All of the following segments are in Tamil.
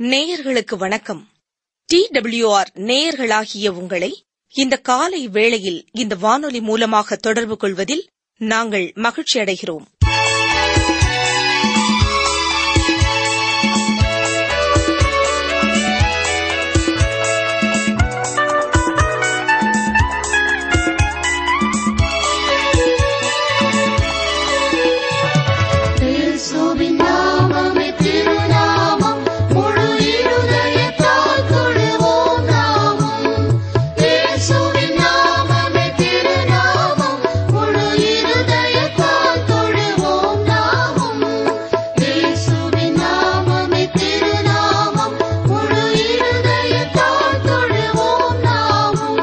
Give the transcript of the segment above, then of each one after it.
நேயர்களுக்கு வணக்கம் டி டபிள்யூஆர் நேயர்களாகிய உங்களை இந்த காலை வேளையில் இந்த வானொலி மூலமாக தொடர்பு கொள்வதில் நாங்கள் மகிழ்ச்சி அடைகிறோம் இயேசுவின் நாமமே திருநாமம் முழு இருதயத்தால் தொழுவோம் நாமும் இயேசுவின் நாமமே திருநாமம் முழு இருதயத்தால் தொழுவோம் நாமும் இயேசுவின் நாமமே திருநாமம் முழு இருதயத்தால் தொழுவோம் நாமும்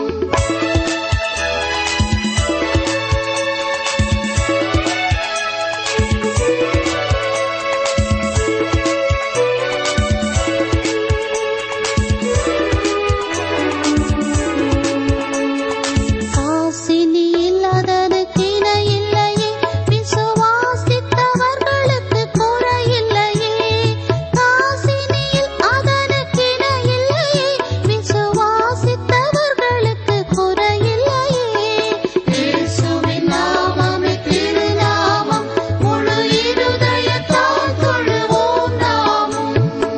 காசினி இல்லாதனுக்கு இணை இல்லையே விசுவாசித்தவர்களுக்கு குறையில்லையே காசினியில் அதனுக்கு இணை இல்லையே விசுவாசித்தவர்களுக்கு குறையில்லையே இயேசுவின் நாமமே திருநாமம் முழு இருதயத்தால் தொழுவோம் நாமும்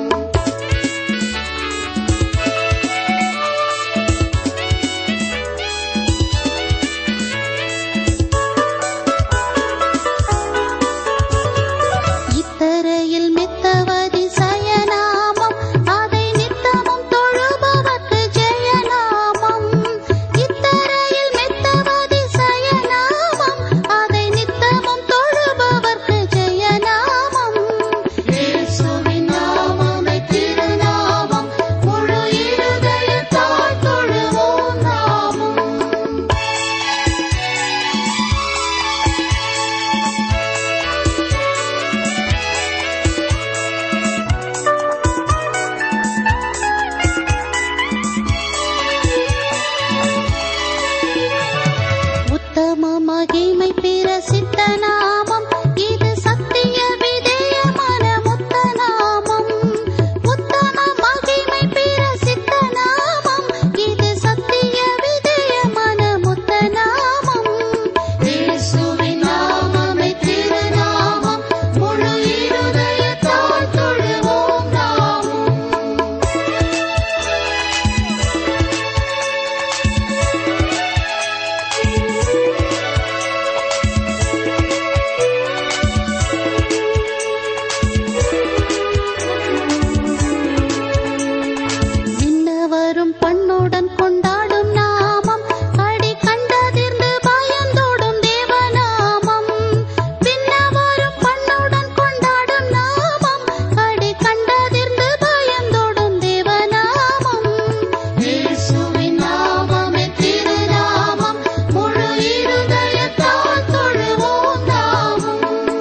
இத்தரையில் மெத்தவதி சயநாமம் அதை நித்தமும் தொழுபவர்க்கு ஜெயநாமம் இத்தரையில் மெத்தவதி சயநாமம் அதை நித்தமும் தொழுபவர்க்கு ஜெயநாமம் இயேசுவின் நாமமே திருநாமம் முழு இருதயத்தால் தொழுவோம் நாமும் உத்தம மகிமை பிரசித்த நாமம் இது சத்திய விதேயமான முத்த நாமம் உத்தம மகிமை பிரசித்த நாமம் இது சத்திய விதேயமான முத்த நாமம் இயேசுவின் நாமமே திருநாமம் முழு இருதயத்தால் தொழுவோம் நாமும் விண்ணவரும் பண்ணுடன் கொண்டாடும் நாமம் அடி கண்டதிர்ந்து பயந்தோடும் தேவநாமம் விண்ணவரும் பண்ணுடன் கொண்டாடும் நாமம் அடி கண்டதிர்ந்து பயந்தோடும் தேவநாமம் இயேசுவின் நாமமே திருநாமம் முழு இருதயத்தால் தொழுவோம் நாமும்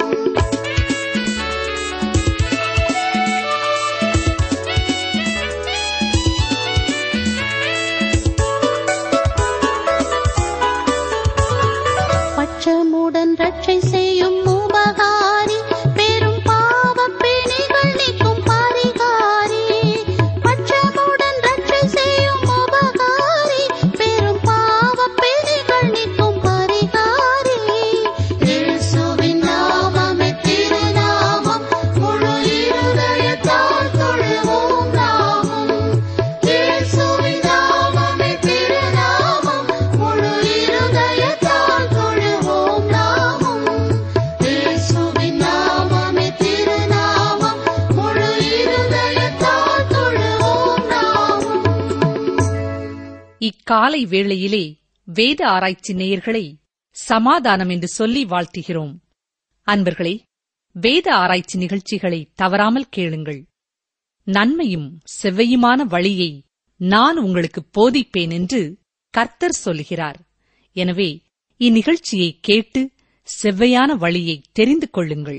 பட்சமுடன் ரட்சை செய்யும் உபகாரி பெரும் பாவப் பிணிகள் நீக்கும் பரிகாரி பட்சமுடன் ரட்சை செய்யும் உபகாரி பெரும் பாவப் பிணிகள் நீக்கும் பரிகாரி இயேசுவின் நாமமே திருநாமம் முழு இருதயத்தால் தொழுவோம் நாமும் இயேசுவின் நாமமே திருநாமம் முழு இருதயத்தால் தொழுவோம் நாமும் இயேசுவின் நாமமே திருநாமம் முழு இருதயத்தால் தொழுவோம் நாமும் இக்காலை வேளையிலே வேத ஆராய்ச்சி நேயர்களை சமாதானம் என்று சொல்லி வாழ்த்துகிறோம் அன்பர்களே வேத ஆராய்ச்சி நிகழ்ச்சிகளை தவறாமல் கேளுங்கள் நன்மையும் செவ்வையுமான வழியை நான் உங்களுக்கு போதிப்பேன் என்று கர்த்தர் சொல்கிறார் எனவே இந்நிகழ்ச்சியை கேட்டு செவ்வையான வழியை தெரிந்து கொள்ளுங்கள்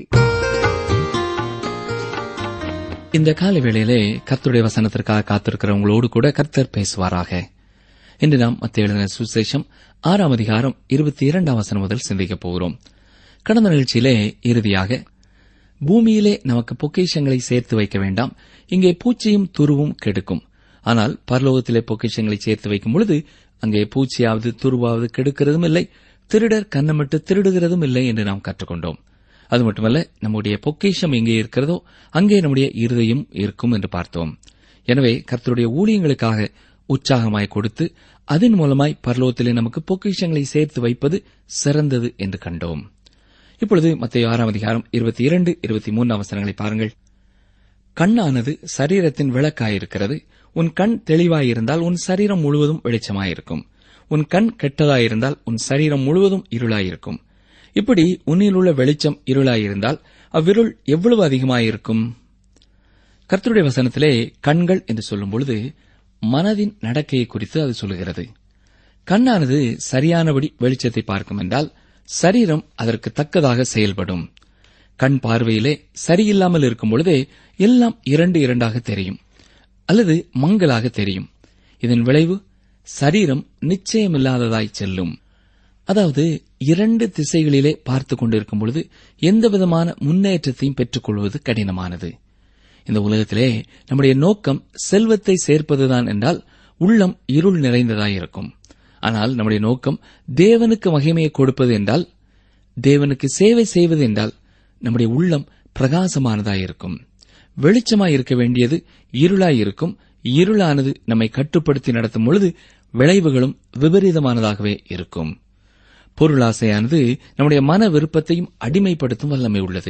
இந்த காலை வேளையிலே கர்த்தருடைய வசனத்திற்காக காத்திருக்கிறவங்களோடு கூட கர்த்தர் பேசுவாராக இன்று நாம் மத்திய எழுதின சுசேஷம் ஆறாம் அதிகாரம் இருபத்தி இரண்டாம் வசனம் முதல் சிந்திக்கப் போகிறோம் கடந்த நிகழ்ச்சியிலே இறுதியாக பூமியிலே நமக்கு பொக்கிஷங்களை சேர்த்து வைக்க வேண்டாம் இங்கே பூச்சியும் துருவும் கெடுக்கும் ஆனால் பரலோகத்திலே பொக்கிஷங்களை சேர்த்து வைக்கும் பொழுது அங்கே பூச்சியாவது துருவாவது கெடுக்கிறதும் இல்லை திருடர் கன்னமிட்டு திருடுகிறதும் இல்லை என்று நாம் கற்றுக்கொண்டோம் அது மட்டுமல்ல நம்முடைய பொக்கிஷம் எங்கே இருக்கிறதோ அங்கே நம்முடைய இருதயம் இருக்கும் என்று பார்த்தோம் எனவே கர்த்தருடைய ஊழியங்களுக்காக உற்சாகமாய் கொடுத்து அதன் மூலமாய் பரலோகத்திலே நமக்கு பொக்கிஷங்களை சேர்த்து வைப்பது சிறந்தது என்று கண்டோம் இப்பொழுது மத்திய ஆறாம் அதிகாரம் இருபத்தி இரண்டு இருபத்தி மூன்று அவசரங்களை பாருங்கள் கண்ணானது சரீரத்தின் விளக்காயிருக்கிறது உன் கண் தெளிவாயிருந்தால் உன் சரீரம் முழுவதும் வெளிச்சமாயிருக்கும் உன் கண் கெட்டதாயிருந்தால் உன் சரீரம் முழுவதும் இருளாயிருக்கும் இப்படி உன்னில் உள்ள வெளிச்சம் இருளாயிருந்தால் அவ்விருள் எவ்வளவு அதிகமாயிருக்கும் கர்த்தருடைய வசனத்திலே கண்கள் என்று சொல்லும் பொழுது மனதின் நடக்கையை குறித்து அது சொல்லுகிறது கண்ணானது சரியானபடி வெளிச்சத்தை பார்க்கும் என்றால் சரீரம் அதற்கு தக்கதாக செயல்படும் கண் பார்வையிலே சரியில்லாமல் இருக்கும் பொழுதே எல்லாம் இரண்டு இரண்டாக தெரியும் அல்லது மங்கலாக தெரியும் இதன் விளைவு சரீரம் நிச்சயமில்லாததாய் செல்லும் அதாவது இரண்டு திசைகளிலே பார்த்து கொண்டிருக்கும் பொழுது எந்தவிதமான முன்னேற்றத்தையும் பெற்றுக்கொள்வது கடினமானது இந்த உலகத்திலே நம்முடைய நோக்கம் செல்வத்தை சேர்ப்பதுதான் என்றால் உள்ளம் இருள் நிறைந்ததாயிருக்கும் ஆனால் நம்முடைய நோக்கம் தேவனுக்கு மகிமையை கொடுப்பது என்றால் தேவனுக்கு சேவை செய்வது என்றால் நம்முடைய உள்ளம் பிரகாசமானதாயிருக்கும் வெளிச்சமாய் இருக்க வேண்டியது இருளாயிருக்கும் இருளானது நம்மை கட்டுப்படுத்தி நடத்தும் பொழுது விளைவுகளும் விபரீதமானதாகவே இருக்கும் பொருளாசையானது நம்முடைய மன விருப்பத்தையும் அடிமைப்படுத்தும் வல்லமை உள்ளது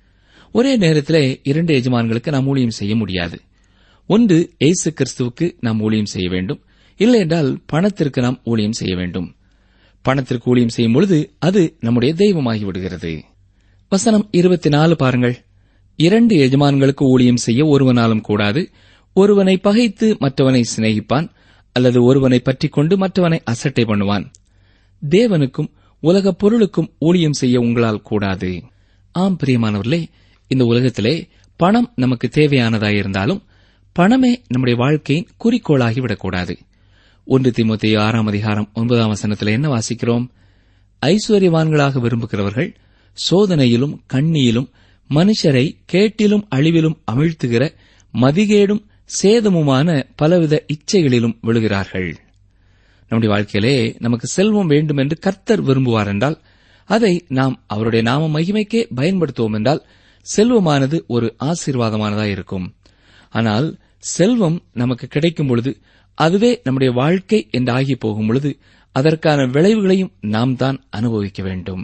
ஒரே நேரத்திலே இரண்டு எஜமான்களுக்கு நாம் ஊழியம் செய்ய முடியாது ஒன்று இயேசு கிறிஸ்துவுக்கு நாம் ஊழியம் செய்ய வேண்டும் இல்லை என்றால் பணத்திற்கு நாம் ஊழியம் செய்ய வேண்டும் பணத்திற்கு ஊழியம் செய்யும் பொழுது அது நம்முடைய தெய்வமாகி விடுகிறது வசனம் இருபத்தி நாலு பாருங்கள் இரண்டு எஜமான்களுக்கு ஊழியம் செய்ய ஒருவனாலும் கூடாது ஒருவனை பகைத்து மற்றவனை சிநேகிப்பான் அல்லது ஒருவனை பற்றிக் கொண்டு மற்றவனை அசட்டை பண்ணுவான் தேவனுக்கும் உலகப் பொருளுக்கும் ஊழியம் செய்ய உங்களால் கூடாது ஆம் பிரியமானவர்களே இந்த உலகத்திலே பணம் நமக்கு தேவையானதாயிருந்தாலும் பணமே நம்முடைய வாழ்க்கையின் குறிக்கோளாகி விடக்கூடாது ஒன்று திமுத்தி ஆறாம் அதிகாரம் ஒன்பதாம் வசனத்தில் என்ன வாசிக்கிறோம் ஐஸ்வர்யவான்களாக விரும்புகிறவர்கள் சோதனையிலும் கண்ணியிலும் மனுஷரை கேட்டிலும் அழிவிலும் அமிழ்த்துகிற மதிகேடும் சேதமுமான பலவித இச்சைகளிலும் விழுகிறார்கள் நம்முடைய வாழ்க்கையிலே நமக்கு செல்வம் வேண்டும் என்று கர்த்தர் விரும்புவார் என்றால் அதை நாம் அவருடைய நாம மகிமைக்கே பயன்படுத்துவோம் என்றால் செல்வமானது ஒரு ஆசீர்வாதமானதாக இருக்கும் ஆனால் செல்வம் நமக்கு கிடைக்கும் பொழுது அதுவே நம்முடைய வாழ்க்கை என்று ஆகி போகும் பொழுது அதற்கான விளைவுகளையும் நாம் தான் அனுபவிக்க வேண்டும்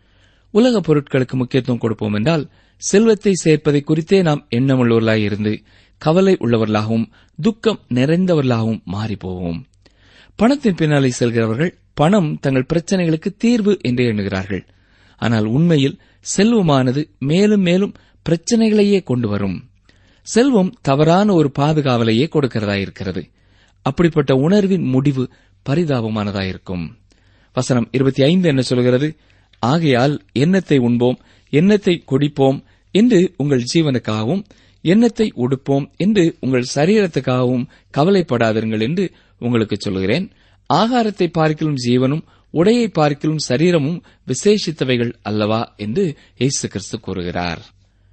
உலகப் பொருட்களுக்கு முக்கியத்துவம் கொடுப்போம் என்றால் செல்வத்தை சேர்ப்பதை குறித்தே நாம் எண்ணமுள்ளவர்களாய் இருந்து கவலை உள்ளவர்களாகவும் துக்கம் நிறைந்தவர்களாகவும் மாறிப்போவோம் பணத்தின் பின்னாலே செல்கிறவர்கள் பணம் தங்கள் பிரச்சனைகளுக்கு தீர்வு என்று எண்ணுகிறார்கள் ஆனால் உண்மையில் செல்வமானது மேலும் மேலும் பிரச்சனைகளையே கொண்டு வரும் செல்வம் தவறான ஒரு பாதுகாவலையே கொடுக்கிறதாயிருக்கிறது அப்படிப்பட்ட உணர்வின் முடிவு பரிதாபமானதாயிருக்கும் வசனம் இருபத்தி ஐந்து என்ன சொல்கிறது ஆகையால் எண்ணத்தை உண்போம் எண்ணத்தை குடிப்போம் என்று உங்கள் ஜீவனுக்காகவும் எண்ணத்தை உடுப்போம் என்று உங்கள் சரீரத்துக்காகவும் கவலைப்படாதிருங்கள் என்று உங்களுக்கு சொல்கிறேன் ஆகாரத்தை பார்க்கிலும் ஜீவனும் உடையை பார்க்கிலும் சரீரமும் விசேஷித்தவைகள் அல்லவா என்று இயேசு கிறிஸ்து கூறுகிறார்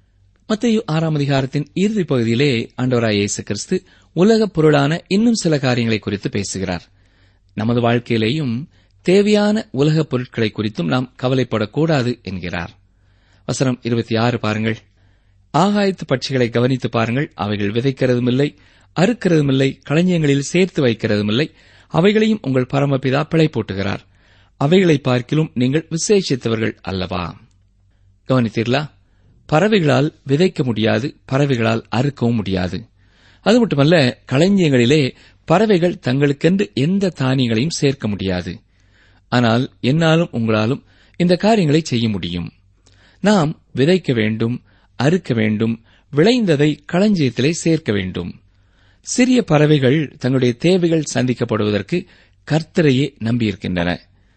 மத்திய ஆறாம் அதிகாரத்தின் இறுதிப் பகுதியிலே ஆண்டவராய் இயேசு கிறிஸ்து உலகப் பொருளான இன்னும் சில காரியங்களை குறித்து பேசுகிறார் நமது வாழ்க்கையிலேயும் தேவையான உலகப் பொருட்களை குறித்தும் நாம் கவலைப்படக்கூடாது என்கிறார் வசனம் இருபத்தி ஆறு பாருங்கள் ஆகாயத்து பட்சிகளை கவனித்து பாருங்கள் அவைகள் விதைக்கிறதுமில்லை அறுக்கிறதுமில்லை களஞ்சியங்களில் சேர்த்து வைக்கிறதுமில்லை அவைகளையும் உங்கள் பரமபிதா பிழை போட்டுகிறார் அவைகளை பார்க்கிலும் நீங்கள் விசேஷித்தவர்கள் அல்லவா கவனித்தீர்களா பறவைகளால் விதைக்க முடியாது பறவைகளால் அறுக்கவும் முடியாது அது மட்டுமல்ல களஞ்சியங்களிலே பறவைகள் தங்களுக்கென்று எந்த தானியங்களையும் சேர்க்க முடியாது ஆனால் என்னாலும் உங்களாலும் இந்த காரியங்களை செய்ய முடியும் நாம் விதைக்க வேண்டும் அறுக்க வேண்டும் விளைந்ததை களஞ்சியத்திலே சேர்க்க வேண்டும் சிறிய பறவைகள் தங்களுடைய தேவைகள் சந்திக்கப்படுவதற்கு கர்த்தரையே நம்பியிருக்கின்றன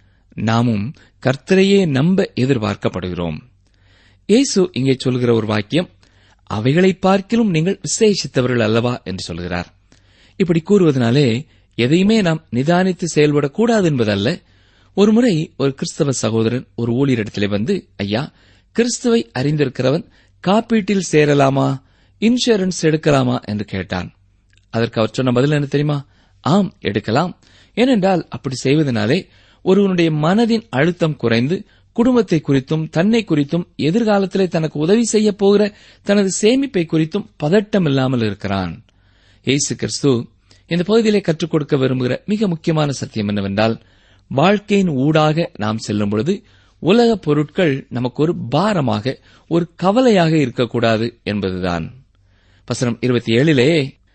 நாமும் கர்த்தரையே நம்ப எதிர்பார்க்கப்படுகிறோம் இயேசு இங்கே சொல்கிற ஒரு வாக்கியம் அவைகளை பார்க்கிலும் நீங்கள் விசேஷித்தவர்கள் அல்லவா என்று சொல்கிறார் இப்படி கூறுவதனாலே எதையுமே நாம் நிதானித்து செயல்படக்கூடாது என்பதல்ல ஒருமுறை ஒரு கிறிஸ்தவ சகோதரன் ஒரு ஊழியரிடத்திலே வந்து ஐயா கிறிஸ்துவை அறிந்திருக்கிறவன் காப்பீட்டில் சேரலாமா இன்சூரன்ஸ் எடுக்கலாமா என்று கேட்டான் அதற்கு அவர் சொன்ன பதில் என்ன தெரியுமா ஆம் எடுக்கலாம் ஏனென்றால் அப்படி செய்வதனாலே ஒருவனுடைய மனதின் அழுத்தம் குறைந்து குடும்பத்தை குறித்தும் தன்னை குறித்தும் எதிர்காலத்திலே தனக்கு உதவி செய்யப் போகிற தனது சேமிப்பை குறித்தும் பதட்டம் இல்லாமல் இருக்கிறான் இயேசு கிறிஸ்து இந்த பகுதியிலே கற்றுக் கொடுக்க விரும்புகிற மிக முக்கியமான சத்தியம் என்னவென்றால் வாழ்க்கையின் ஊடாக நாம் செல்லும் பொழுது உலகப் பொருட்கள் நமக்கு ஒரு பாரமாக ஒரு கவலையாக இருக்கக்கூடாது என்பதுதான் வசனம் இருபத்தி ஏழிலே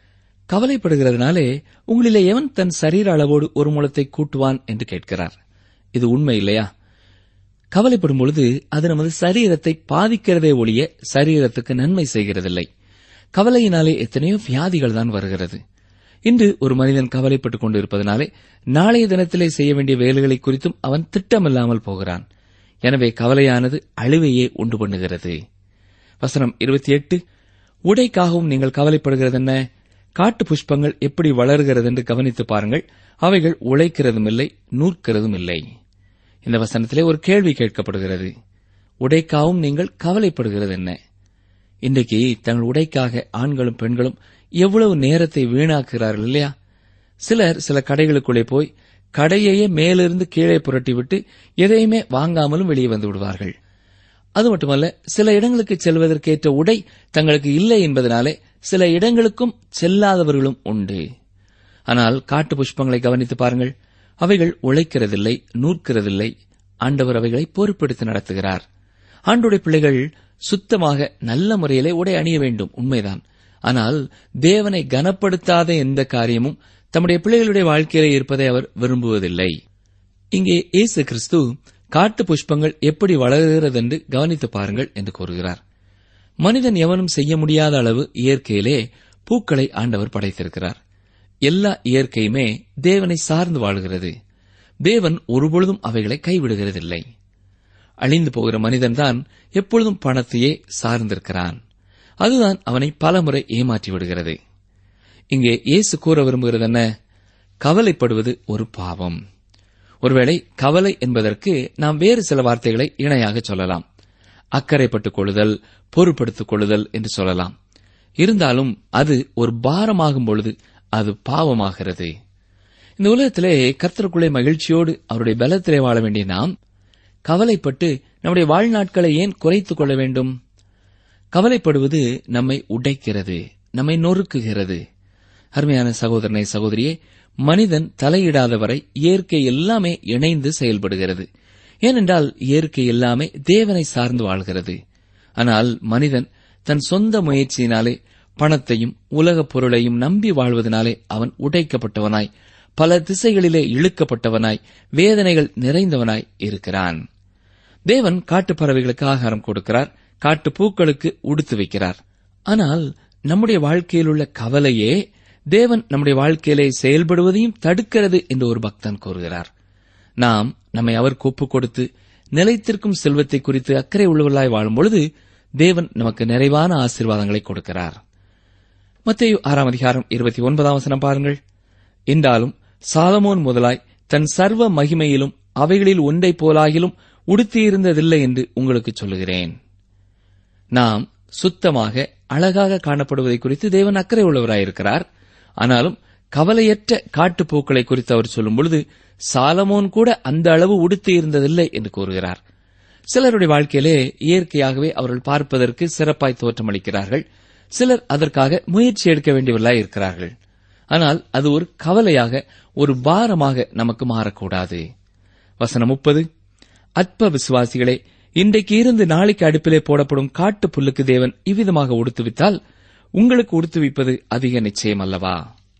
கவலைப்படுகிறதுனாலே உங்களிலே எவன் தன் சரீர அளவோடு ஒரு மூலத்தை கூட்டுவான் என்று கேட்கிறார் இது உண்மை இல்லையா கவலைப்படும் பொழுது அது நமது சரீரத்தை பாதிக்கிறதே ஒழிய சரீரத்துக்கு நன்மை செய்கிறதில்லை கவலையினாலே எத்தனையோ வியாதிகள் தான் வருகிறது இன்று ஒரு மனிதன் கவலைப்பட்டுக் கொண்டிருப்பதனாலே நாளைய தினத்திலே செய்ய வேண்டிய வேலைகளை குறித்தும் அவன் திட்டமில்லாமல் போகிறான் எனவே கவலையானது அழிவையே உண்டு பண்ணுகிறது வசனம் இருபத்தி எட்டு உடைக்காகவும் நீங்கள் கவலைப்படுகிறது என்ன காட்டு புஷ்பங்கள் எப்படி வளர்கிறது என்று கவனித்து பாருங்கள் அவைகள் உழைக்கிறதும் இல்லை நூற்கிறதும் இல்லை இந்த வசனத்திலே ஒரு கேள்வி கேட்கப்படுகிறது உடைக்காகவும் நீங்கள் கவலைப்படுகிறது என்ன இன்றைக்கு தங்கள் உடைக்காக ஆண்களும் பெண்களும் எவ்வளவு நேரத்தை வீணாக்குகிறார்கள் இல்லையா சிலர் சில கடைகளுக்குள்ளே போய் கடையையே மேலிருந்து கீழே புரட்டிவிட்டு எதையுமே வாங்காமலும் வெளியே வந்து விடுவார்கள் அது மட்டுமல்ல சில இடங்களுக்கு செல்வதற்கேற்ற உடை தங்களுக்கு இல்லை என்பதனாலே சில இடங்களுக்கும் செல்லாதவர்களும் உண்டு ஆனால் காட்டு புஷ்பங்களை கவனித்து பாருங்கள் அவைகள் உழைக்கிறதில்லை நூற்கிறதில்லை ஆண்டவர் அவைகளை பொறுப்பெடுத்து நடத்துகிறார் ஆண்டுடைய பிள்ளைகள் சுத்தமாக நல்ல முறையிலே உடை அணிய வேண்டும் உண்மைதான் ஆனால் தேவனை கனப்படுத்தாத எந்த காரியமும் தம்முடைய பிள்ளைகளுடைய வாழ்க்கையிலே இருப்பதை அவர் விரும்புவதில்லை இங்கே இயேசு கிறிஸ்து காட்டு புஷ்பங்கள் எப்படி வளர்கிறது என்று கவனித்து பாருங்கள் என்று கூறுகிறார் மனிதன் எவனும் செய்ய முடியாத அளவு இயற்கையிலே பூக்களை ஆண்டவர் படைத்திருக்கிறார் எல்லா இயற்கையுமே தேவனை சார்ந்து வாழ்கிறது தேவன் ஒருபொழுதும் அவைகளை கைவிடுகிறதில்லை அழிந்து போகிற மனிதன்தான் எப்பொழுதும் பணத்தையே சார்ந்திருக்கிறான் அதுதான் அவனை பலமுறை ஏமாற்றி விடுகிறது இங்கே இயேசு கூற விரும்புகிறது என்ன கவலைப்படுவது ஒரு பாவம் ஒருவேளை கவலை என்பதற்கு நாம் வேறு சில வார்த்தைகளை இணையாக சொல்லலாம் அக்கறைப்பட்டுக் கொள்ளுதல் பொறுப்படுத்திக் கொள்ளுதல் என்று சொல்லலாம் இருந்தாலும் அது ஒரு பாரமாகும் பொழுது அது பாவமாகிறது இந்த உலகத்திலே கர்த்தருக்குள்ளே மகிழ்ச்சியோடு அவருடைய பலத்திலே வாழ வேண்டிய நாம் கவலைப்பட்டு நம்முடைய வாழ்நாட்களை ஏன் குறைத்துக் கொள்ள வேண்டும் கவலைப்படுவது நம்மை உடைக்கிறது நம்மை நொறுக்குகிறது அருமையான சகோதரனை சகோதரியே மனிதன் தலையிடாத வரை இயற்கை எல்லாமே இணைந்து செயல்படுகிறது ஏனென்றால் இயற்கை எல்லாமே தேவனை சார்ந்து வாழ்கிறது ஆனால் மனிதன் தன் சொந்த முயற்சியினாலே பணத்தையும் உலகப் பொருளையும் நம்பி வாழ்வதனாலே அவன் உடைக்கப்பட்டவனாய் பல திசைகளிலே இழுக்கப்பட்டவனாய் வேதனைகள் நிறைந்தவனாய் இருக்கிறான் தேவன் காட்டுப் பறவைகளுக்கு ஆகாரம் கொடுக்கிறார் காட்டு பூக்களுக்கு உடுத்து வைக்கிறார் ஆனால் நம்முடைய வாழ்க்கையில் உள்ள கவலையே தேவன் நம்முடைய வாழ்க்கையிலே செயல்படுவதையும் தடுக்கிறது என்று ஒரு பக்தன் கூறுகிறார் நாம் நம்மை அவருக்கு ஒப்புக் கொடுத்து நிலைத்திருக்கும் செல்வத்தை குறித்து அக்கறை உள்ளவர்களாய் வாழும் பொழுது தேவன் நமக்கு நிறைவான ஆசீர்வாதங்களை கொடுக்கிறார் மத்தேயு ஆறாம் அதிகாரம் இருபத்தி ஒன்பதாம் வசனம் பாருங்கள் என்றாலும் சாலமோன் முதலாய் தன் சர்வ மகிமையிலும் அவைகளில் ஒன்றை போலாகிலும் உடுத்தியிருந்ததில்லை என்று உங்களுக்கு சொல்லுகிறேன் நாம் சுத்தமாக அழகாக காணப்படுவதை குறித்து தேவன் அக்கறை உள்ளவராயிருக்கிறார் ஆனாலும் கவலையற்ற காட்டுப்பூக்களை குறித்து அவர் சொல்லும் பொழுது சாலமோன் கூட அந்த அளவு உடுத்தி இருந்ததில்லை என்று கூறுகிறார் சிலருடைய வாழ்க்கையிலே இயற்கையாகவே அவர்கள் பார்ப்பதற்கு சிறப்பாய் தோற்றமளிக்கிறார்கள் சிலர் அதற்காக முயற்சி எடுக்க வேண்டியவர்களாய் இருக்கிறார்கள் ஆனால் அது ஒரு கவலையாக ஒரு பாரமாக நமக்கு மாறக்கூடாது வசனம் முப்பது அற்ப விசுவாசிகளே இன்றைக்கு இருந்து நாளைக்கு அடுப்பிலே போடப்படும் காட்டு புல்லுக்கு தேவன் இவ்விதமாக உடுத்துவித்தால் உங்களுக்கு உடுத்துவிப்பது அதிக நிச்சயம் அல்லவா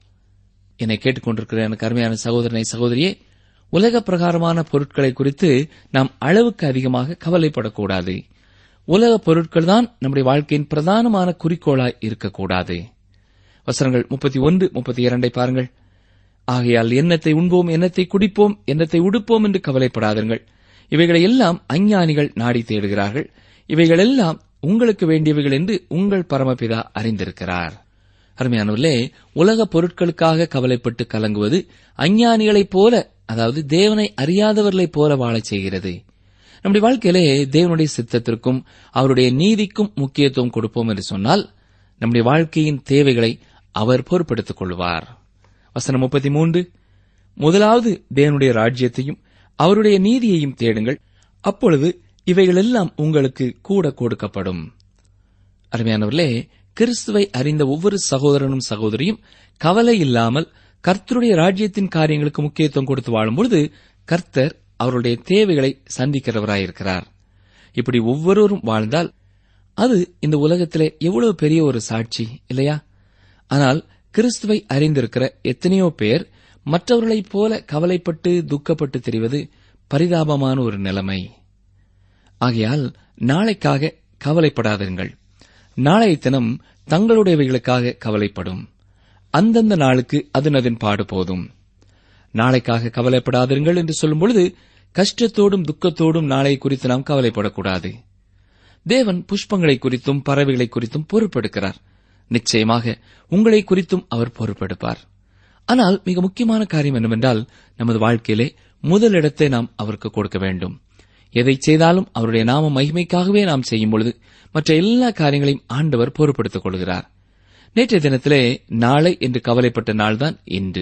என்னை கேட்டுக்கொண்டிருக்கிற எனக்கு அருமையான சகோதரனை சகோதரியே உலக பிரகாரமான பொருட்களை குறித்து நாம் அளவுக்கு அதிகமாக கவலைப்படக்கூடாது உலக பொருட்கள் தான் நம்முடைய வாழ்க்கையின் பிரதானமான குறிக்கோளாய் இருக்கக்கூடாது வசனங்கள் முப்பத்தி ஒன்று முப்பத்தி இரண்டை பாருங்கள் ஆகையால் எண்ணத்தை உண்போம் எண்ணத்தை குடிப்போம் எண்ணத்தை உடுப்போம் என்று கவலைப்படாதீர்கள் இவைகளை எல்லாம் அஞ்ஞானிகள் நாடி தேடுகிறார்கள் இவைகளெல்லாம் உங்களுக்கு வேண்டியவைகள் என்று உங்கள் பரமபிதா அறிந்திருக்கிறார் அருமையானவர்களே உலக பொருட்களுக்காக கவலைப்பட்டு கலங்குவது அஞ்ஞானிகளைப் போல அதாவது தேவனை அறியாதவர்களைப் போல வாழச் செய்கிறது நம்முடைய வாழ்க்கையிலே தேவனுடைய சித்தத்திற்கும் அவருடைய நீதிக்கும் முக்கியத்துவம் கொடுப்போம் என்று சொன்னால் நம்முடைய வாழ்க்கையின் தேவைகளை அவர் பொறுப்பெடுத்துக் கொள்வார் வசனம் முப்பத்தி மூன்று முதலாவது தேவனுடைய ராஜ்யத்தையும் அவருடைய நீதியையும் தேடுங்கள் அப்பொழுது இவைகளெல்லாம் உங்களுக்கு கூட கொடுக்கப்படும் அருமையானவர்களே கிறிஸ்துவை அறிந்த ஒவ்வொரு சகோதரனும் சகோதரியும் கவலை இல்லாமல் கர்த்தருடைய ராஜ்யத்தின் காரியங்களுக்கு முக்கியத்துவம் கொடுத்து வாழும்பொழுது கர்த்தர் அவருடைய தேவைகளை சந்திக்கிறவராயிருக்கிறார் இப்படி ஒவ்வொருவரும் வாழ்ந்தால் அது இந்த உலகத்திலே எவ்வளவு பெரிய ஒரு சாட்சி இல்லையா ஆனால் கிறிஸ்துவை அறிந்திருக்கிற எத்தனையோ பேர் மற்றவர்களைப் போல கவலைப்பட்டு துக்கப்பட்டு தெரிவது பரிதாபமான ஒரு நிலைமை ஆகையால் நாளைக்காக கவலைப்படாதிருங்கள் நாளைய தினம் தங்களுடையவைகளுக்காக கவலைப்படும் அந்தந்த நாளுக்கு அதனதின் பாடு போதும் நாளைக்காக கவலைப்படாதிருங்கள் என்று சொல்லும் பொழுது கஷ்டத்தோடும் துக்கத்தோடும் நாளை குறித்து நாம் கவலைப்படக்கூடாது தேவன் புஷ்பங்களை குறித்தும் பறவைகளை குறித்தும் பொறுப்பெடுக்கிறார் நிச்சயமாக உங்களை குறித்தும் அவர் பொறுப்பெடுப்பார் ஆனால் மிக முக்கியமான காரியம் என்னவென்றால் நமது வாழ்க்கையிலே முதலிடத்தை நாம் அவருக்கு கொடுக்க வேண்டும் எதை செய்தாலும் அவருடைய நாம மகிமைக்காகவே நாம் செய்யும் பொழுது மற்ற எல்லா காரியங்களையும் ஆண்டவர் பொறுப்படுத்திக் கொள்கிறார் நேற்றைய தினத்திலே நாளை என்று கவலைப்பட்ட நாள்தான் இன்று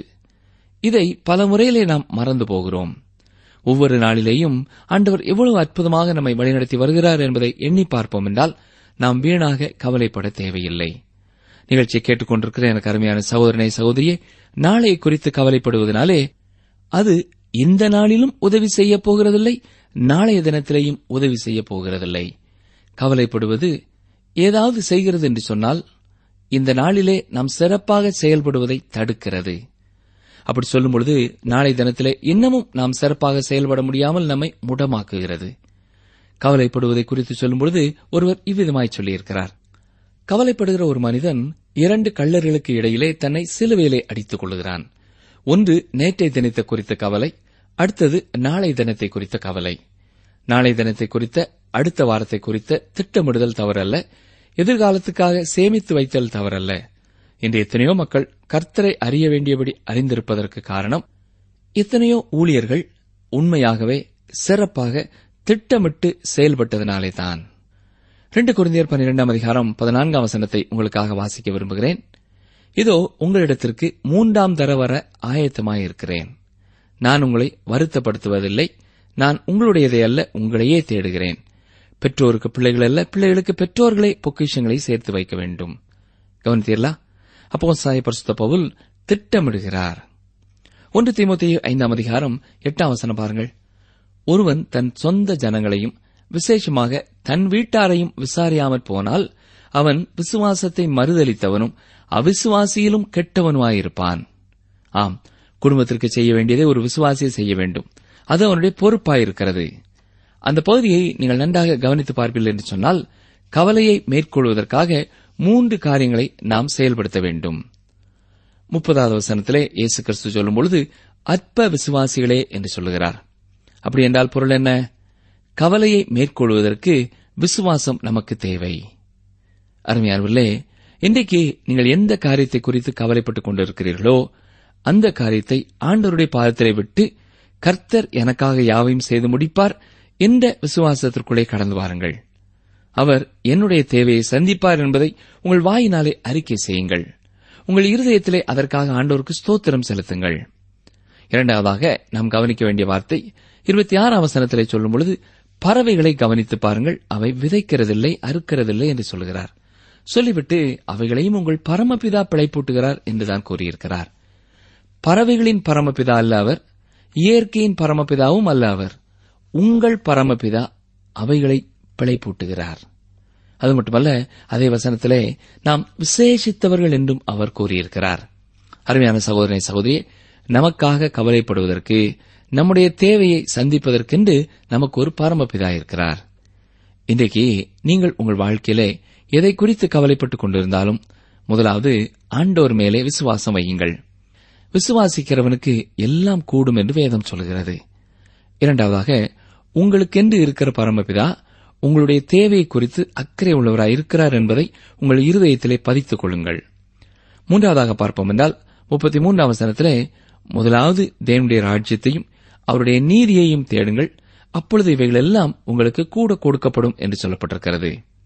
இதை பல முறையிலே நாம் மறந்து போகிறோம் ஒவ்வொரு நாளிலேயும் ஆண்டவர் எவ்வளவு அற்புதமாக நம்மை வழிநடத்தி வருகிறார் என்பதை எண்ணி பார்ப்போம் என்றால் நாம் வீணாக கவலைப்பட தேவையில்லை நிகழ்ச்சியை கேட்டுக்கொண்டிருக்கிற எனக்கு அருமையான சகோதரனை சகோதரியே நாளையை குறித்து கவலைப்படுவதனாலே அது இந்த நாளிலும் உதவி செய்யப் போகிறதில்லை நாளைய தினத்திலேயும் உதவி செய்யப் போகிறதில்லை கவலைப்படுவது ஏதாவது செய்கிறது என்று சொன்னால் இந்த நாளிலே நாம் சிறப்பாக செயல்படுவதை தடுக்கிறது அப்படி சொல்லும் பொழுது நாளை தினத்திலே இன்னமும் நாம் சிறப்பாக செயல்பட முடியாமல் நம்மை முடமாக்குகிறது கவலைப்படுவதை குறித்து சொல்லும் பொழுது ஒருவர் இவ்விதமாய் சொல்லியிருக்கிறார் கவலைப்படுகிற ஒரு மனிதன் இரண்டு கள்ளர்களுக்கு இடையிலே தன்னை சிலுவையிலே அடித்துக் கொள்கிறான் ஒன்று நேற்றை தினத்தை குறித்த கவலை அடுத்தது நாளை தினத்தை குறித்த கவலை நாளை தினத்தை குறித்த அடுத்த வாரத்தை குறித்த திட்டமிடுதல் தவறல்ல எதிர்காலத்துக்காக சேமித்து வைத்தல் தவறல்ல இன்று எத்தனையோ மக்கள் கர்த்தரை அறிய வேண்டியபடி அறிந்திருப்பதற்கு காரணம் எத்தனையோ ஊழியர்கள் உண்மையாகவே சிறப்பாக திட்டமிட்டு செயல்பட்டதனாலே தான் ரெண்டு குருந்தியர் பன்னிரெண்டாம் அதிகாரம் பதினான்காம் வசனத்தை உங்களுக்காக வாசிக்க விரும்புகிறேன் இதோ உங்களிடத்திற்கு மூன்றாம் தர வர ஆயத்தமாயிருக்கிறேன் நான் உங்களை வருத்தப்படுத்துவதில்லை நான் உங்களுடையதை அல்ல உங்களையே தேடுகிறேன் பெற்றோருக்கு பிள்ளைகள் அல்ல பிள்ளைகளுக்கு பெற்றோர்களை பொக்கிஷங்களை சேர்த்து வைக்க வேண்டும் கவனித்தீர்களா அப்போ சாய பரிசுத்த பவுல் திட்டமிடுகிறார் ஒன்று தீமோத்தேயு ஐந்தாம் அதிகாரம் எட்டாம் வசனம் பாருங்கள் ஒருவன் தன் சொந்த ஜனங்களையும் விசேஷமாக தன் வீட்டாரையும் விசாரியாமற் போனால் அவன் விசுவாசத்தை மறுதலித்தவனும் அவிசுவாசியிலும் கெட்டவனுமாயிருப்பான் ஆம் குடும்பத்திற்கு செய்ய வேண்டியதை ஒரு விசுவாசியை செய்ய வேண்டும் அது அவனுடைய பொறுப்பாயிருக்கிறது அந்த பகுதியை நீங்கள் நன்றாக கவனித்து பார்ப்பீர்கள் என்று சொன்னால் கவலையை மேற்கொள்வதற்காக மூன்று காரியங்களை நாம் செயல்படுத்த வேண்டும் முப்பதாவது வசனத்திலே இயேசு கிறிஸ்து சொல்லும் பொழுது அற்ப விசுவாசிகளே என்று சொல்லுகிறார் அப்படி என்றால் பொருள் என்ன கவலையை மேற்கொள்வதற்கு விசுவாசம் நமக்கு தேவை அருமையானவர்களே இன்றைக்கு நீங்கள் எந்த காரியத்தை குறித்து கவலைப்பட்டுக் கொண்டிருக்கிறீர்களோ அந்த காரியத்தை ஆண்டவருடைய பாதத்திலே விட்டு கர்த்தர் எனக்காக யாவையும் செய்து முடிப்பார் என்ற விசுவாசத்திற்குள்ளே கடந்து வாருங்கள் அவர் என்னுடைய தேவையை சந்திப்பார் என்பதை உங்கள் வாயினாலே அறிக்கை செய்யுங்கள் உங்கள் இருதயத்திலே அதற்காக ஆண்டோருக்கு ஸ்தோத்திரம் செலுத்துங்கள் இரண்டாவதாக நாம் கவனிக்க வேண்டிய வார்த்தை இருபத்தி ஆறாம் வசனத்திலே சொல்லும் பொழுது பறவைகளை கவனித்து பாருங்கள் அவை விதைக்கிறதில்லை அறுக்கிறதில்லை என்று சொல்கிறார் சொல்லிவிட்டு அவைகளையும் உங்கள் பரமபிதா பிழைப்பூட்டுகிறார் என்றுதான் கூறியிருக்கிறார் பறவைகளின் பரமபிதா அல்ல அவர் இயற்கையின் பரமபிதாவும் அல்ல அவர் உங்கள் பரமபிதா அவைகளை பிழைப்பூட்டுகிறார் அது மட்டுமல்ல அதே வசனத்திலே நாம் விசேஷித்தவர்கள் என்றும் அவர் கூறியிருக்கிறார் அருமையான சகோதரனை சகோதரியே நமக்காக கவலைப்படுவதற்கு நம்முடைய தேவையை சந்திப்பதற்கென்று நமக்கு ஒரு பரமபிதா இருக்கிறார் இன்றைக்கு நீங்கள் உங்கள் வாழ்க்கையிலே எதை குறித்து கவலைப்பட்டுக் கொண்டிருந்தாலும் முதலாவது ஆண்டோர் மேலே விசுவாசம் வையுங்கள் விசுவாசிக்கிறவனுக்கு எல்லாம் கூடும் என்று வேதம் சொல்கிறது இரண்டாவதாக உங்களுக்கென்று இருக்கிற பரமபிதா உங்களுடைய தேவையை குறித்து அக்கறை உள்ளவராய் இருக்கிறார் என்பதை உங்கள் இருதயத்திலே பதித்துக் கொள்ளுங்கள் மூன்றாவதாக பார்ப்போம் என்றால் முப்பத்தி மூன்றாம் வசனத்திலே முதலாவது தேவனுடைய ராஜ்யத்தையும் அவருடைய நீதியையும் தேடுங்கள் அப்பொழுது இவைகள் எல்லாம் உங்களுக்கு கூட கொடுக்கப்படும் என்று சொல்லப்பட்டிருக்கிறது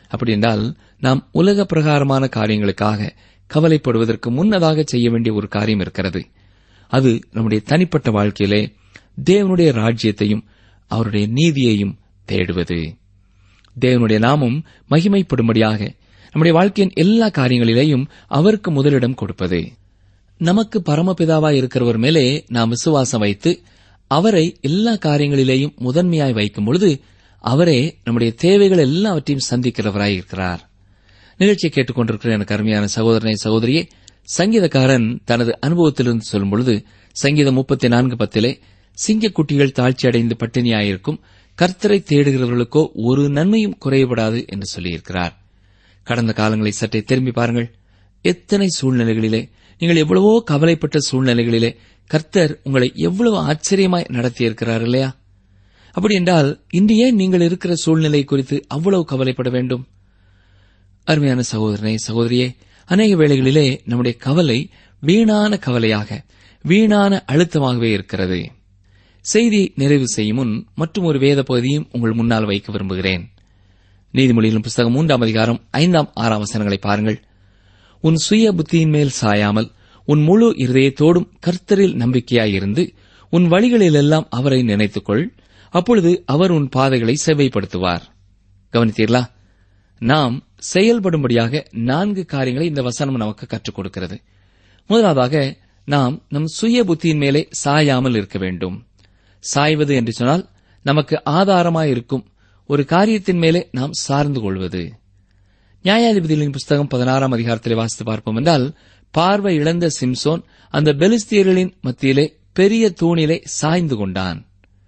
அப்படி என்றால் நாம் உலக பிரகாரமான காரியங்களுக்காக கவலைப்படுவதற்கு முன்னதாக செய்ய வேண்டிய ஒரு காரியம் இருக்கிறது அது நம்முடைய தனிப்பட்ட வாழ்க்கையிலே தேவனுடைய ராஜ்யத்தையும் அவருடைய நீதியையும் தேடுவது தேவனுடைய நாமம் மகிமைப்படும்படியாக நம்முடைய வாழ்க்கையின் எல்லா காரியங்களிலேயும் அவருக்கு முதலிடம் கொடுப்பது நமக்கு பரமபிதாவாய் இருக்கிறவர் மேலே நாம் விசுவாசம் வைத்து அவரை எல்லா காரியங்களிலேயும் முதன்மையாய் வைக்கும் பொழுது அவரே நம்முடைய தேவைகள் எல்லாவற்றையும் சந்திக்கிறவராய் இருக்கிறார் நிகழ்ச்சியை கேட்டுக்கொண்டிருக்கிற எனக்கு அருமையான சகோதரனை சகோதரியே சங்கீதக்காரன் தனது அனுபவத்திலிருந்து சொல்லும் பொழுது சங்கீதம் முப்பத்தி நான்கு பத்திலே சிங்கக்குட்டிகள் தாழ்ச்சி அடைந்து பட்டினியாயிருக்கும் கர்த்தரை தேடுகிறவர்களுக்கோ ஒரு நன்மையும் குறையப்படாது என்று சொல்லியிருக்கிறார் கடந்த காலங்களை சற்றே திரும்பி பாருங்கள் எத்தனை சூழ்நிலைகளிலே நீங்கள் எவ்வளவோ கவலைப்பட்ட சூழ்நிலைகளிலே கர்த்தர் உங்களை எவ்வளவு ஆச்சரியமாய் நடத்தியிருக்கிறார் இல்லையா அப்படி என்றால் இன்று ஏன் நீங்கள் இருக்கிற சூழ்நிலை குறித்து அவ்வளவு கவலைப்பட வேண்டும் அருமையான சகோதரனே சகோதரியே அநேக வேளைகளிலே நம்முடைய கவலை வீணான கவலையாக வீணான அழுத்தமாகவே இருக்கிறது செய்தியை நிறைவு செய்யும் முன் மற்றும் ஒரு வேத பகுதியும் உங்கள் முன்னால் வைக்க விரும்புகிறேன் நீதிமொழியின் புஸ்தகம் மூன்றாம் அதிகாரம் ஐந்தாம் ஆறாம் வசனங்களை பாருங்கள் உன் சுய புத்தியின் மேல் சாயாமல் உன் முழு இருதயத்தோடும் கர்த்தரில் நம்பிக்கையாயிருந்து உன் வழிகளிலெல்லாம் அவரை நினைத்துக்கொள் அப்பொழுது அவர் உன் பாதைகளை செவ்வைப்படுத்துவார் கவனித்தீர்களா நாம் செயல்படும்படியாக நான்கு காரியங்களை இந்த வசனம் நமக்கு கற்றுக் கொடுக்கிறது முதலாவதாக நாம் நம் சுய புத்தியின் மேலே சாயாமல் இருக்க வேண்டும் சாய்வது என்று சொன்னால் நமக்கு ஆதாரமாயிருக்கும் ஒரு காரியத்தின் மேலே நாம் சார்ந்து கொள்வது நியாயாதிபதிகளின் புஸ்தகம் பதினாறாம் அதிகாரத்திலே வாசித்து பார்ப்போம் என்றால் பார்வை இழந்த சிம்சோன் அந்த பெலிஸ்தியர்களின் மத்தியிலே பெரிய தூணிலே சாய்ந்து கொண்டான்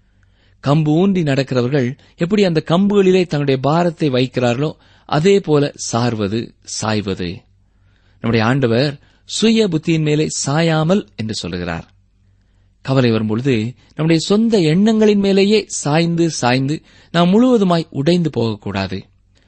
கம்பு ஊன்றி நடக்கிறவர்கள் எப்படி அந்த கம்புகளிலே தங்களுடைய பாரத்தை வைக்கிறார்களோ அதே போல சார்வது சாய்வது நம்முடைய ஆண்டவர் சுய புத்தியின் மேலே சாயாமல் என்று சொல்லுகிறார் கவலை வரும்பொழுது நம்முடைய சொந்த எண்ணங்களின் மேலேயே சாய்ந்து சாய்ந்து நாம் முழுவதுமாய் உடைந்து போகக்கூடாது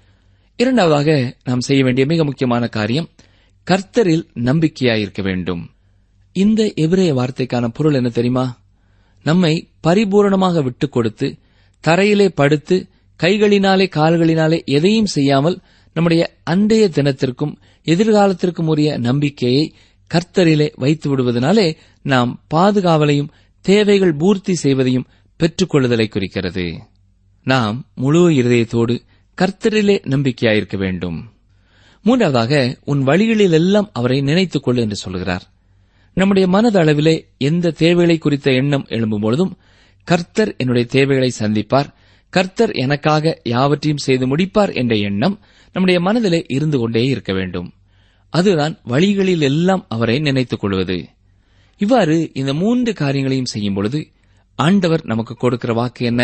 இரண்டாவதாக நாம் செய்ய வேண்டிய மிக முக்கியமான காரியம் கர்த்தரில் நம்பிக்கையாயிருக்க வேண்டும் இந்த எபிரேய வார்த்தைக்கான பொருள் என்ன தெரியுமா நம்மை பரிபூரணமாக விட்டுக் கொடுத்து தரையிலே படுத்து கைகளினாலே கால்களினாலே எதையும் செய்யாமல் நம்முடைய அன்றைய தினத்திற்கும் எதிர்காலத்திற்கும் உரிய நம்பிக்கையை கர்த்தரிலே வைத்து விடுவதனாலே நாம் பாதுகாவலையும் தேவைகள் பூர்த்தி செய்வதையும் பெற்றுக்கொள்ளுதலை குறிக்கிறது நாம் முழு இருதயத்தோடு கர்த்தரிலே நம்பிக்கையாயிருக்க வேண்டும் மூன்றாவதாக உன் வழிகளில் எல்லாம் அவரை நினைத்துக் கொள்ளு என்று சொல்கிறார் நம்முடைய மனதளவிலே எந்த தேவைகளை குறித்த எண்ணம் எழும்பும் பொழுதும் கர்த்தர் என்னுடைய தேவைகளை சந்திப்பார் கர்த்தர் எனக்காக யாவற்றையும் செய்து முடிப்பார் என்ற எண்ணம் நம்முடைய மனதிலே இருந்து கொண்டே இருக்க வேண்டும் அதுதான் வழிகளில் எல்லாம் அவரை நினைத்துக் கொள்வது இவ்வாறு இந்த மூன்று காரியங்களையும் செய்யும் பொழுது ஆண்டவர் நமக்கு கொடுக்கிற வாக்கு என்ன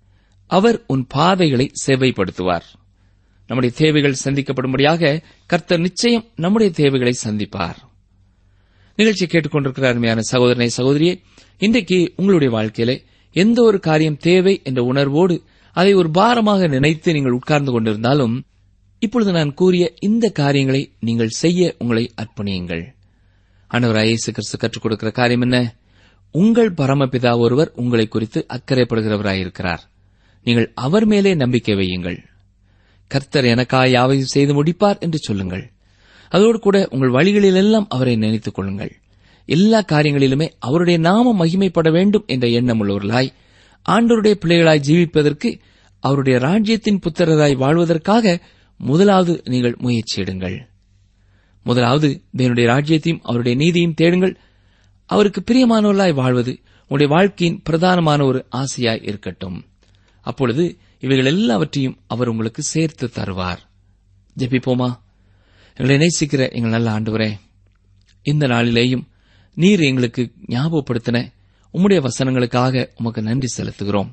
அவர் உன் பாதைகளை சேவைப்படுத்துவார் நம்முடைய தேவைகள் சந்திக்கப்படும்படியாக கர்த்தர் நிச்சயம் நம்முடைய தேவைகளை சந்திப்பார் நிகழ்ச்சி கேட்டுக்கொண்டிருக்கிற அருமையான சகோதரனை சகோதரியே இன்றைக்கு உங்களுடைய வாழ்க்கையிலே எந்த ஒரு காரியம் தேவை என்ற உணர்வோடு அதை ஒரு பாரமாக நினைத்து நீங்கள் உட்கார்ந்து கொண்டிருந்தாலும் இப்பொழுது நான் கூறிய இந்த காரியங்களை நீங்கள் செய்ய உங்களை அர்ப்பணியுங்கள் ஆண்டவர் இயேசு கிறிஸ்து கற்றுக் கொடுக்கிற காரியம் என்ன உங்கள் பரமபிதா ஒருவர் உங்களை குறித்து அக்கறைப்படுகிறவராயிருக்கிறார் நீங்கள் அவர் மேலே நம்பிக்கை வையுங்கள் கர்த்தர் எனக்காய் யாவையும் செய்து முடிப்பார் என்று சொல்லுங்கள் அதோடு கூட உங்கள் வழிகளிலெல்லாம் அவரை நினைத்துக் கொள்ளுங்கள் எல்லா காரியங்களிலுமே அவருடைய நாமம் மகிமைப்பட வேண்டும் என்ற எண்ணம் உள்ளவர்களாய் ஆண்டவருடைய பிள்ளைகளாய் ஜீவிப்பதற்கு அவருடைய ராஜ்யத்தின் புத்திரராய் வாழ்வதற்காக முதலாவது நீங்கள் முயற்சியிடுங்கள் முதலாவது தேவனுடைய ராஜ்யத்தையும் அவருடைய நீதியையும் தேடுங்கள் அவருக்கு பிரியமானவர்களாய் வாழ்வது உங்களுடைய வாழ்க்கையின் பிரதானமான ஒரு ஆசையாய் இருக்கட்டும் அப்பொழுது இவைகள் எல்லாவற்றையும் அவர் உங்களுக்கு சேர்த்து தருவார் ஜெபிப்போமா எங்களை நேசிக்கிற எங்கள் நல்ல ஆண்டவரே இந்த நாளிலேயும் நீர் எங்களுக்கு ஞாபகப்படுத்தின உம்முடைய வசனங்களுக்காக உமக்கு நன்றி செலுத்துகிறோம்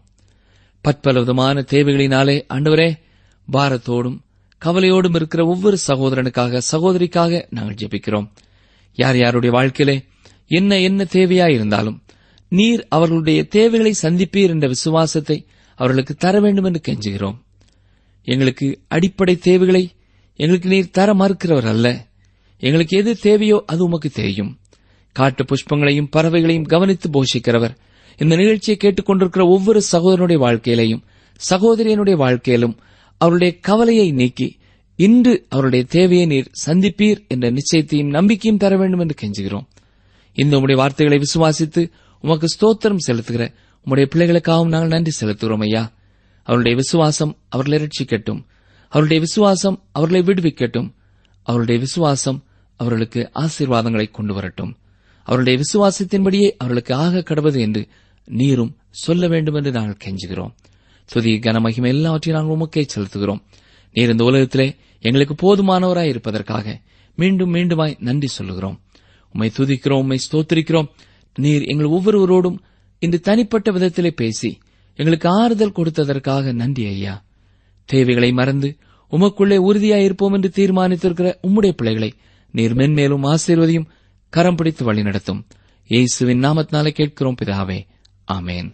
பற்பல விதமான தேவைகளினாலே ஆண்டவரே பாரத்தோடும் கவலையோடும் இருக்கிற ஒவ்வொரு சகோதரனுக்காக சகோதரிக்காக நாங்கள் ஜெபிக்கிறோம் யார் யாருடைய வாழ்க்கையிலே என்ன என்ன தேவையாயிருந்தாலும் நீர் அவர்களுடைய தேவைகளை சந்திப்பீர் என்ற விசுவாசத்தை அவர்களுக்கு தர வேண்டும் என்று கெஞ்சுகிறோம் எங்களுக்கு அடிப்படை தேவைகளை எங்களுக்கு நீர் தர மறுக்கிறவர் அல்ல எங்களுக்கு எது தேவையோ அது உமக்கு தெரியும் காட்டு புஷ்பங்களையும் பறவைகளையும் கவனித்து போஷிக்கிறவர் இந்த நிகழ்ச்சியை கேட்டுக்கொண்டிருக்கிற ஒவ்வொரு சகோதரனுடைய வாழ்க்கையிலையும் சகோதரியனுடைய வாழ்க்கையிலும் அவருடைய கவலையை நீக்கி இன்று அவருடைய தேவையை நீர் சந்திப்பீர் என்ற நிச்சயத்தையும் நம்பிக்கையும் தர வேண்டும் என்று கெஞ்சுகிறோம் இந்த உம்முடைய வார்த்தைகளை விசுவாசித்து உமக்கு ஸ்தோத்திரம் செலுத்துகிற உம்முடைய பிள்ளைகளுக்காகவும் நாங்கள் நன்றி செலுத்துகிறோம் ஐயா அவருடைய விசுவாசம் அவர்களை ரட்சிக்கட்டும் அவருடைய விசுவாசம் அவர்களை விடுவிக்கட்டும் அவருடைய விசுவாசம் அவர்களுக்கு ஆசீர்வாதங்களை கொண்டு வரட்டும் அவருடைய விசுவாசத்தின்படியே அவர்களுக்கு ஆக கடவது என்று நீரும் சொல்ல வேண்டும் என்று நாங்கள் கெஞ்சுகிறோம் துதி கனமகிமை எல்லாவற்றையும் நாங்கள் உமக்கே செலுத்துகிறோம் நீர் இந்த உலகத்திலே எங்களுக்கு போதுமானவராய் இருப்பதற்காக மீண்டும் மீண்டுமாய் நன்றி சொல்லுகிறோம் உம்மை துதிக்கிறோம் உம்மை ஸ்தோத்திரிக்கிறோம் நீர் எங்கள் ஒவ்வொருவரோடும் இன்று தனிப்பட்ட விதத்திலே பேசி எங்களுக்கு ஆறுதல் கொடுத்ததற்காக நன்றி ஐயா தேவைகளை மறந்து உமக்குள்ளே உறுதியாயிருப்போம் என்று தீர்மானித்திருக்கிற உம்முடைய பிள்ளைகளை நீர் மென்மேலும் ஆசீர்வதியும் கரம் பிடித்து வழிநடத்தும் இயேசுவின் நாமத்தினாலே கேட்கிறோம் பிதாவே ஆமேன்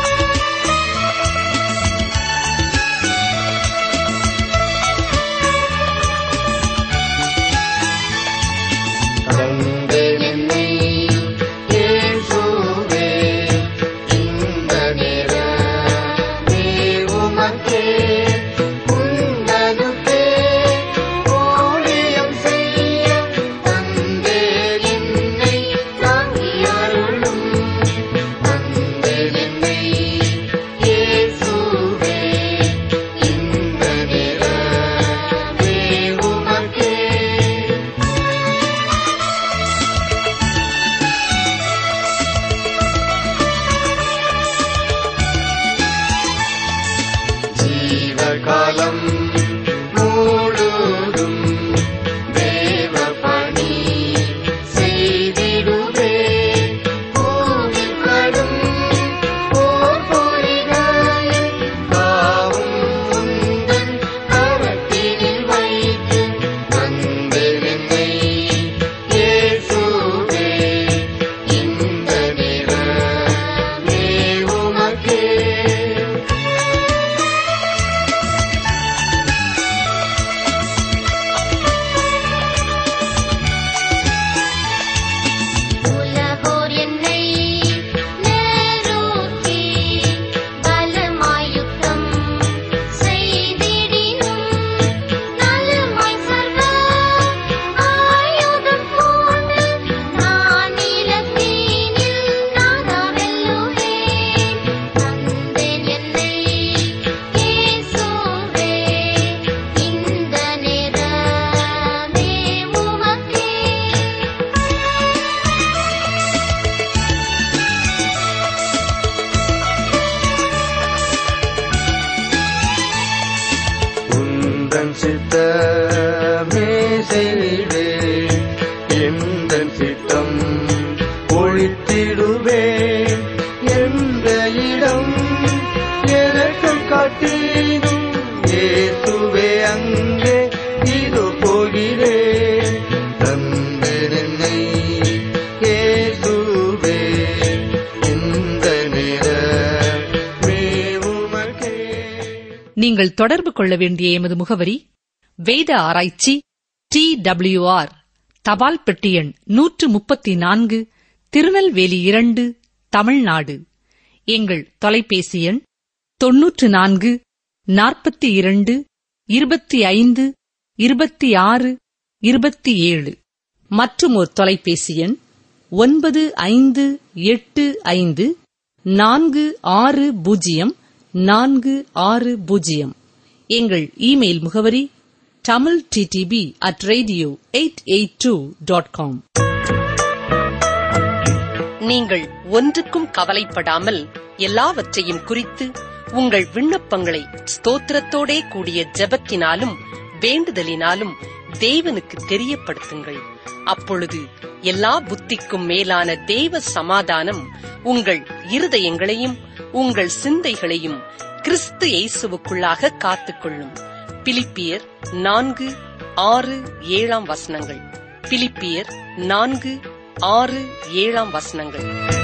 கடந்து என்னை இயேசுவே இந்த நேரமே உமக்கே உந்தனுக்கே ஊழியம் செய்ய தந்தேன் என்னை தாங்கி அருளும் தந்தேன் என்னை இயேசுவே இந்த நேரமே உமக்கே ஜீவகாலம் முழுதும் தேவ பணி செய்திடுவே பூவில் கடும் போர் புரிகையில் காவும் உந்தன் கரத்தினில் வைத்து தந்தென்னை இயேசுவே இந்த நேரமே உமக்கே உலகோர் என்னை நேரோக்கி பலமாய் யுத்தம் செய்திடினும் நலமாய் சர்வ ஆயுதம் பூண்டு நான் நிலத்தீனில் நாதாவெல்லுவேன் தந்தேன் என்னை இயேசுவே இந்த நேரமே உமக்கே உந்தன் சித்தமே செய்தே எந்த சித்தம் ஒழித்திடுவே எந்த இடம் எனக்கு காட்டிடும் இயேசுவே அங்கே இது போகிறேன் தந்தனை இயேசுவே இந்த நேரமே உமக்கே நீங்கள் தொடர்பு கொள்ள வேண்டிய எமது முகவரி வேத ஆராய்ச்சி டி ஆர் தபால் பெட்டி எண் நூற்று முப்பத்தி நான்கு திருநெல்வேலி இரண்டு தமிழ்நாடு எங்கள் தொலைபேசி எண் தொன்னூற்று நான்கு நாற்பத்தி இரண்டு இருபத்தி ஐந்து இருபத்தி ஆறு இருபத்தி ஏழு மற்றும் ஒரு தொலைபேசி எண் ஒன்பது ஐந்து எட்டு ஐந்து நான்கு ஆறு பூஜ்ஜியம் நான்கு ஆறு பூஜ்ஜியம் எங்கள் இமெயில் முகவரி Tamil DTP at radio eight eight two dot com நீங்கள் ஒன்றுக்கும் கவலைப்படாமல் எல்லாவற்றையும் குறித்து உங்கள் விண்ணப்பங்களை ஸ்தோத்திரத்தோடே கூடிய ஜெபத்தினாலும் வேண்டுதலினாலும் தேவனுக்கு தெரியப்படுத்துங்கள் அப்பொழுது எல்லா புத்திக்கும் மேலான தேவ சமாதானம் உங்கள் இருதயங்களையும் உங்கள் சிந்தைகளையும் கிறிஸ்து இயேசுவுக்குள்ளாக காத்துக்கொள்ளும் பிலிப்பியர் நான்கு ஆறு ஏழாம் வசனங்கள் பிலிப்பியர் நான்கு ஆறு ஏழாம் வசனங்கள்